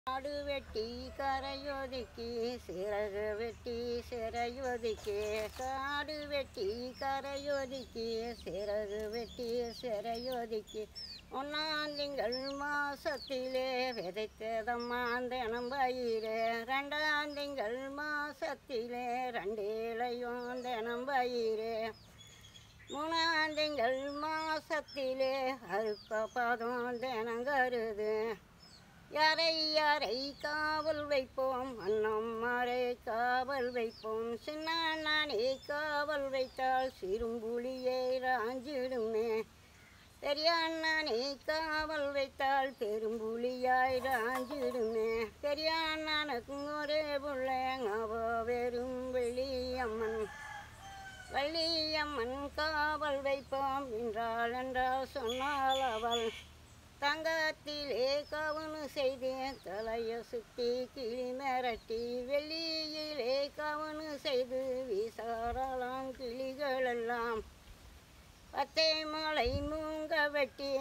காடு வெட்டி கரையொதுக்கி சிறகு வெட்டி சிறையொதுக்கி காடு வெட்டி கரையொதுக்கி சிறகு வெட்டி சிறையொதுக்கி ஒன்னாம் திங்கள் மாசத்திலே விதைத்ததம்மா தினம் பயிரே ரெண்டாம் திங்கள் மாசத்திலே ரெண்டேலையும் தினம் பயிரே மூணாம் திங்கள் மாசத்திலே அறுப்ப பதம் தினங்கருது யாரை யாரை காவல் வைப்போம் அன்னம் மாரை காவல் வைப்போம் சின்ன நானே காவல் வைத்தால் சிறும்புலியை ராஞ்சிடுமே பெரிய அண்ணானே காவல் வைத்தால் பெரும்புலியாய் ராஞ்சிடுமே பெரிய அண்ணனுக்கும் ஒரே பிள்ளைங்க அவ வெறும் வெள்ளியம்மன் வள்ளியம்மன் காவல் வைப்போம் என்றாள் என்றால் சொன்னால் அவள் தங்கத்திலே கவனு செய்து தலைய சுத்தி கிளி மிரட்டி வெள்ளியிலே கவனு செய்து வீசாரலாம் கிளிகளெல்லாம் பச்சை மலை மூங்க வெட்டி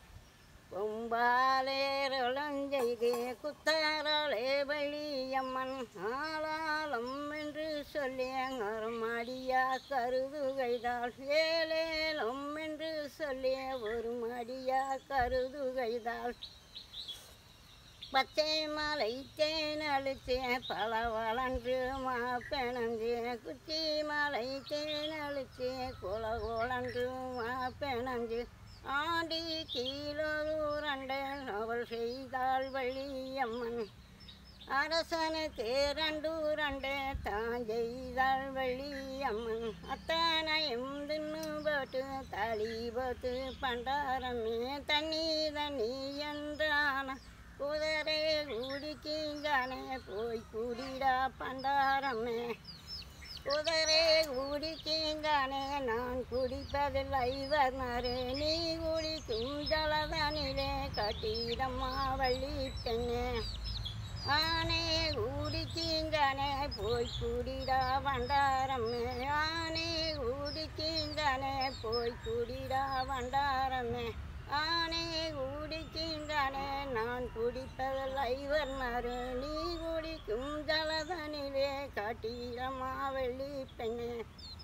கொம்பாலேரளஞ்செய்து குத்தாராளே வள்ளியம்மன் ஆளாளம் என்று சொல்லி அருமடியா கருதுகைதாள் ஏலேலம் என்று சொல்லி ஒரு மடியா கருதுகைதாள் பச்சை மலை தேனழிச்சு பல வளன்று மாப்பெணஞ்சு குச்சி மலை தேனழிச்சு குல குளன்று மாப்பெணஞ்சு ஆண்டி கீழூரண்ட அவள் செய்தாள் வள்ளியம்மன் அரசனுக்கு ரெண்டு ரெண்டு தான் செய்தாள் வள்ளியம்மன் அத்தனையும் தின்னு போட்டு தளி போட்டு பண்டாரமே தண்ணி தண்ணி என்றான குதிரை குடிக்கிங்கானே போய் குடிடா பண்டாரமே குதிரை குடிக்கிங்கானே நான் குடிப்பதில்லை வர்ணரு நீ குடிக்கும் ஜலதனிலே கட்டிடம்மா வள்ளி பெண்ணே ஆனே குடிக்கிங்கானே போய் குடிடா வண்டாரமே ஆனே குடிக்கிங்கானே போய் குடிடா வண்டாரமே ஆனே குடிக்கின்றானே நான் குடிப்பதில்லை வர்ணரு நீ குடிக்கும் ஜலதனிலே காட்டிடமா வெள்ளி பெண்ணே